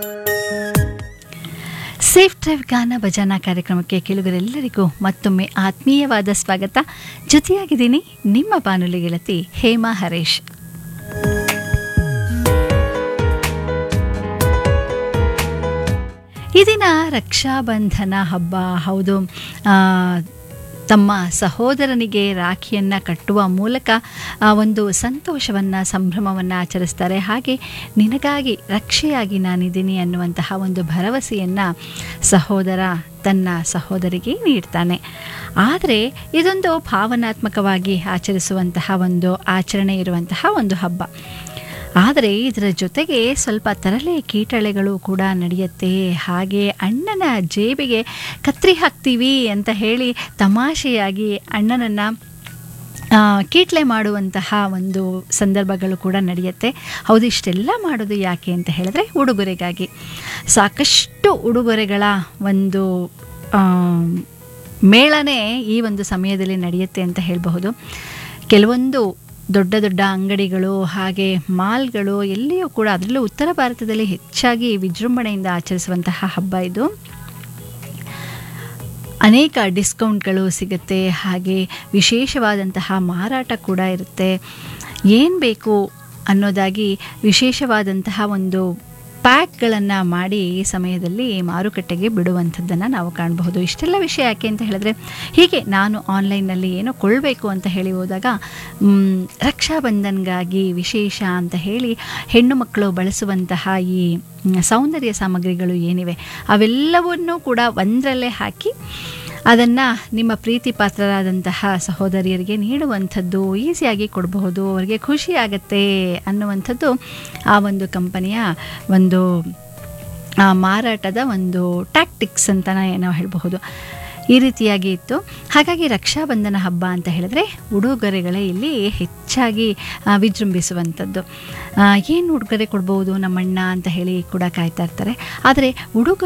safe drive ಗಾನ ಭಜನಾ ಕಾರ್ಯಕ್ರಮಕ್ಕೆ ಕೇಳುಗರೆಲ್ಲರಿಗೂ ಮತ್ತೊಮ್ಮೆ ಆತ್ಮೀಯವಾದ ಸ್ವಾಗತ ಜೊತೆಯಾಗಿದ್ದೀನಿ ನಿಮ್ಮ ಬಾನುಲಿ ಗೆಳತಿ ಹೇಮಾ ಹರೇಶ್ ಈ ದಿನ ರಕ್ಷಾಬಂಧನ ಹಬ್ಬ ಹೌದು ಆ, ತಮ್ಮ ಸಹೋದರನಿಗೆ ರಾಖಿಯನ್ನು ಕಟ್ಟುವ ಮೂಲಕ ಆ ಒಂದು ಸಂತೋಷವನ್ನು ಸಂಭ್ರಮವನ್ನು ಆಚರಿಸ್ತಾರೆ ಹಾಗೆ ನಿನಗಾಗಿ ರಕ್ಷೆಯಾಗಿ ನಾನಿದ್ದೀನಿ ಅನ್ನುವಂತಹ ಒಂದು ಭರವಸೆಯನ್ನು ಸಹೋದರ ತನ್ನ ಸಹೋದರಿಗೆ ನೀಡ್ತಾನೆ ಆದರೆ ಇದೊಂದು ಭಾವನಾತ್ಮಕವಾಗಿ ಆಚರಿಸುವಂತಹ ಒಂದು ಆಚರಣೆ ಇರುವಂತಹ ಒಂದು ಹಬ್ಬ ಆದರೆ ಇದರ ಜೊತೆಗೆ ಸ್ವಲ್ಪ ತರಲೆ ಕೀಟಳೆಗಳು ಕೂಡ ನಡೆಯುತ್ತೆ ಹಾಗೆ ಅಣ್ಣನ ಜೇಬಿಗೆ ಕತ್ರಿ ಹಾಕ್ತೀವಿ ಅಂತ ಹೇಳಿ ತಮಾಷೆಯಾಗಿ ಅಣ್ಣನನ್ನು ಕೀಟ್ಲೆ ಮಾಡುವಂತಹ ಒಂದು ಸಂದರ್ಭಗಳು ಕೂಡ ನಡೆಯುತ್ತೆ ಹೌದು ಇಷ್ಟೆಲ್ಲ ಮಾಡೋದು ಯಾಕೆ ಅಂತ ಹೇಳಿದ್ರೆ ಉಡುಗೊರೆಗಾಗಿ ಸಾಕಷ್ಟು ಉಡುಗೊರೆಗಳ ಒಂದು ಆ, ಮೇಳನೇ ಈ ಒಂದು ಸಮಯದಲ್ಲಿ ನಡೆಯುತ್ತೆ ಅಂತ ಹೇಳಬಹುದು ಕೆಲವೊಂದು ದೊಡ್ಡ ದೊಡ್ಡ ಅಂಗಡಿಗಳು ಹಾಗೆ ಮಾಲ್ಗಳು ಎಲ್ಲಿಯೂ ಕೂಡ ಅದರಲ್ಲೂ ಉತ್ತರ ಭಾರತದಲ್ಲಿ ಹೆಚ್ಚಾಗಿ ವಿಜೃಂಭಣೆಯಿಂದ ಆಚರಿಸುವಂತಹ ಹಬ್ಬ ಇದು ಅನೇಕ ಡಿಸ್ಕೌಂಟ್ಗಳು ಸಿಗುತ್ತೆ ಹಾಗೆ ವಿಶೇಷವಾದಂತಹ ಮಾರಾಟ ಕೂಡ ಇರುತ್ತೆ ಏನು ಬೇಕು ಅನ್ನೋದಾಗಿ ವಿಶೇಷವಾದಂತಹ ಒಂದು ಪ್ಯಾಕ್ಗಳನ್ನು ಮಾಡಿ ಈ ಸಮಯದಲ್ಲಿ ಮಾರುಕಟ್ಟೆಗೆ ಬಿಡುವಂಥದ್ದನ್ನು ನಾವು ಕಾಣಬಹುದು ಇಷ್ಟೆಲ್ಲ ವಿಷಯ ಯಾಕೆ ಅಂತ ಹೇಳಿದ್ರೆ ಹೀಗೆ ನಾನು ಆನ್ಲೈನ್ನಲ್ಲಿ ಏನೋ ಕೊಳ್ಳಬೇಕು ಅಂತ ಹೇಳಿ ಹೋದಾಗ ಮ್, ರಕ್ಷಾಬಂಧನ್ಗಾಗಿ ವಿಶೇಷ ಅಂತ ಹೇಳಿ ಹೆಣ್ಣು ಮಕ್ಕಳು ಬಳಸುವಂತಹ ಈ ಮ್, ಸೌಂದರ್ಯ ಸಾಮಗ್ರಿಗಳು ಏನಿವೆ ಅವೆಲ್ಲವನ್ನೂ ಕೂಡ ಒಂದರಲ್ಲೇ ಹಾಕಿ ಅದನ್ನು ನಿಮ್ಮ ಪ್ರೀತಿ ಪಾತ್ರರಾದಂತಹ ಸಹೋದರಿಯರಿಗೆ ನೀಡುವಂಥದ್ದು ಈಸಿಯಾಗಿ ಕೊಡಬಹುದು ಅವರಿಗೆ ಖುಷಿ ಆಗತ್ತೆ ಅನ್ನುವಂಥದ್ದು ಆ ಒಂದು ಕಂಪನಿಯ ಒಂದು ಆ, ಮಾರಾಟದ ಒಂದು ಟ್ಯಾಕ್ಟಿಕ್ಸ್ ಅಂತಲೇ ನಾವು ಹೇಳಬಹುದು ಈ ರೀತಿಯಾಗಿ ಇತ್ತು ಹಾಗಾಗಿ ರಕ್ಷಾಬಂಧನ ಹಬ್ಬ ಅಂತ ಹೇಳಿದ್ರೆ ಉಡುಗೊರೆಗಳೇ ಇಲ್ಲಿ ಹೆಚ್ಚಾಗಿ ಆ, ವಿಜೃಂಭಿಸುವಂಥದ್ದು ಏನು ಉಡುಗೊರೆ ಕೊಡ್ಬೋದು ನಮ್ಮಣ್ಣ ಅಂತ ಹೇಳಿ ಕೂಡ ಕಾಯ್ತಾ ಇರ್ತಾರೆ ಆದರೆ ಉಡುಗೊರೆ